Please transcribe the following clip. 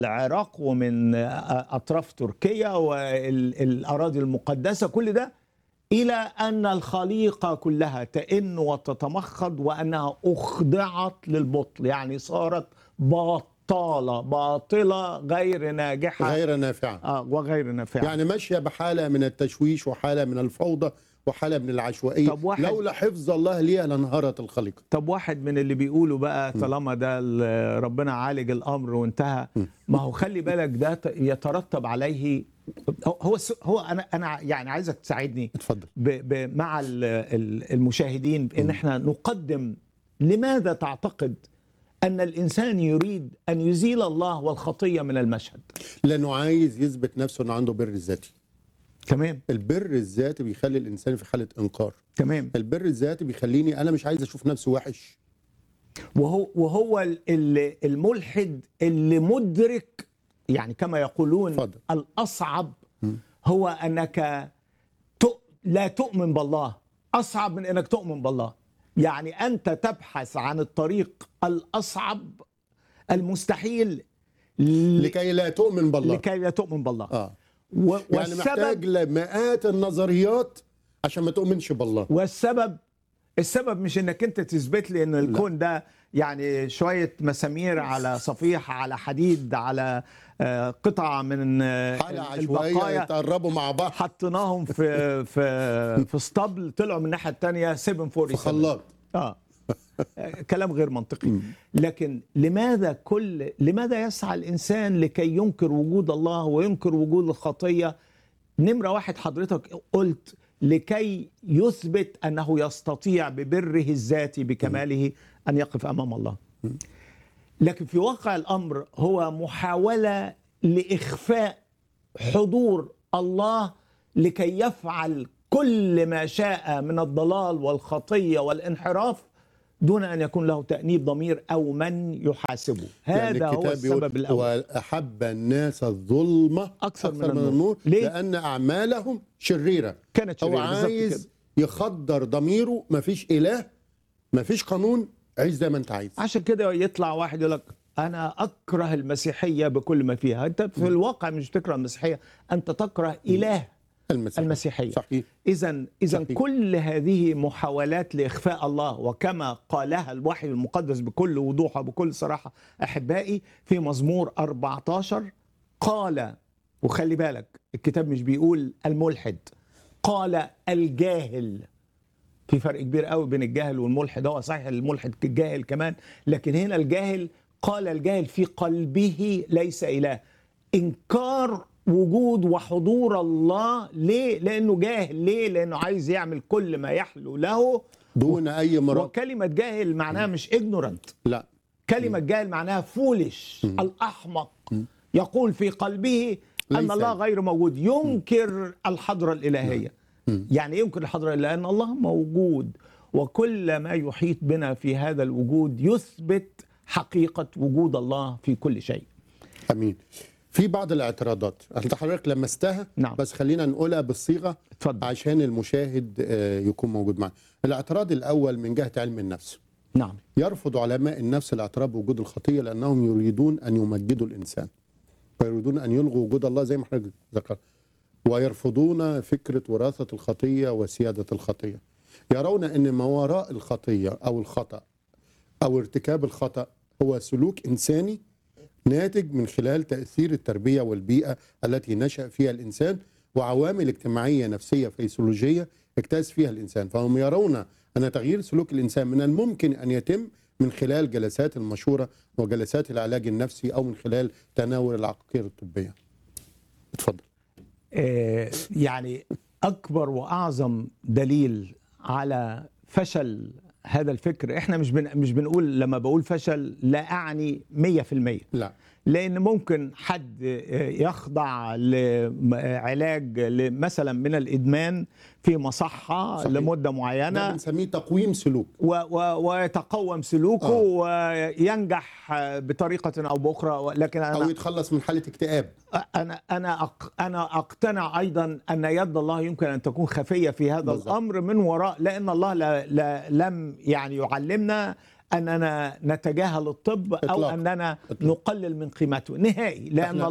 العراق ومن اطراف تركيا والاراضي المقدسه كل ده الى ان الخليقه كلها تئن وتتمخض وانها اخضعت للبطل يعني صارت باطاله باطله غير ناجحه غير نافعة آه وغير نافعه يعني ماشية بحالة من التشويش وحالة من الفوضى وحالة من العشوائية طب واحد- لولا حفظ الله ليها لانهارت الخليقة طب واحد من اللي بيقولوا بقى طالما ده ال- ربنا عالج الامر وانتهى ما هو خلي بالك ده ت- يترتب عليه هو- هو الس- هو انا انا يعني عايزك تساعدني اتفضل ب ب مع ال- ال- المشاهدين ان احنا نقدم لماذا تعتقد ان الانسان يريد ان يزيل الله والخطيه من المشهد لأنه عايز يثبت نفسه أنه عنده بر ذاتي تمام البر الذاتي بيخلي الإنسان في حالة إنكار تمام البر الذاتي بيخليني أنا مش عايز أشوف نفسي وحش وهو وهو ال- ال- الملحد اللي مدرك يعني كما يقولون اتفضل. الاصعب هو انك تؤ- لا تؤمن بالله اصعب من انك تؤمن بالله يعني انت تبحث عن الطريق الاصعب المستحيل ل- لكي لا تؤمن بالله لكي لا تؤمن بالله آه. و- يعني محتاج لمئات النظريات عشان ما تؤمنش بالله والسبب السبب مش انك انت تثبت لي ان الكون ده يعني شويه مسامير على صفيحه على حديد على آه، قطعه من آه، حالة عشوائية البقايا يتقربوا مع بعض حطيناهم في في في اسطبل طلعوا من الناحيه الثانيه 747 في خلاط اه كلام غير منطقي لكن لماذا كل لماذا يسعى الانسان لكي ينكر وجود الله وينكر وجود الخطيه نمره واحد حضرتك قلت لكي يثبت انه يستطيع ببره الذاتي بكماله ان يقف امام الله لكن في واقع الامر هو محاوله لاخفاء حضور الله لكي يفعل كل ما شاء من الضلال والخطيه والانحراف دون ان يكون له تانيب ضمير او من يحاسبه هذا هو الكتاب بيقول السبب الاول وأحب الناس الظلمة أكثر من من النور. النور ليه؟ لأن أعمالهم شريرة كانت هو شريرة بالظبط عايز كده. يخدر ضميره مفيش إله مفيش قانون عيش زي ما أنت عايز عشان كده يطلع واحد يقول لك انا اكره المسيحيه بكل ما فيها انت في الواقع مش تكره المسيحيه انت تكره اله المسيح المسيحيه صحيح اذا اذا صحيح. كل هذه محاولات لاخفاء الله وكما قالها الوحي المقدس بكل وضوح وبكل صراحه احبائي في مزمور 14 قال وخلي بالك الكتاب مش بيقول الملحد قال الجاهل في فرق كبير قوي بين الجاهل والملحد هو صحيح الملحد جاهل كمان لكن هنا الجاهل قال الجاهل في قلبه ليس اله انكار وجود وحضور الله ليه لانه جاهل ليه لانه عايز يعمل كل ما يحلو له دون أي مراقبة وكلمه جاهل معناها مش ignorant لا كلمه جاهل معناها فولش الاحمق يقول في قلبه ان ليس. الله غير موجود ينكر الحضره الالهيه يعني ينكر الحضره الالهيه لان الله موجود وكل ما يحيط بنا في هذا الوجود يثبت حقيقه وجود الله في كل شيء امين في بعض الاعتراضات انت حضرتك لمستها نعم. بس خلينا نقولها بالصيغه اتفضل. عشان المشاهد آه، يكون موجود معنا الاعتراض الاول من جهه علم النفس نعم يرفض علماء النفس الاعتراف بوجود الخطيه لانهم يريدون ان يمجدوا الانسان ويريدون ان يلغوا وجود الله زي ما حضرتك ذكرت ويرفضون فكره وراثه الخطيه وسياده الخطيه يرون ان ما وراء الخطيه او الخطا او ارتكاب الخطا هو سلوك انساني ناتج من خلال تاثير التربيه والبيئه التي نشا فيها الانسان وعوامل اجتماعيه نفسيه فيسيولوجيه اجتاز فيها الانسان فهم يرون ان تغيير سلوك الانسان من الممكن ان يتم من خلال جلسات المشوره وجلسات العلاج النفسي او من خلال تناول العقاقير الطبيه. اتفضل. آه، يعني اكبر واعظم دليل على فشل هذا الفكر احنا مش بن مش بنقول لما بقول فشل لا اعني 100% لا لان ممكن حد يخضع لعلاج مثلا من الادمان في مصحه صحيح. لمده ده معينه بنسميه تقويم سلوك. و و ويتقوم سلوكه آه. وينجح بطريقه او باخرى لكن او انا يتخلص من حاله اكتئاب. انا انا أق انا اقتنع ايضا ان يد الله يمكن ان تكون خفيه في هذا بالظبط. الامر من وراء لان الله لا لا لم يعني يعلمنا اننا نتجاهل الطب او إطلاقاً. اننا إطلاقاً. نقلل من قيمته نهائي لان إحنا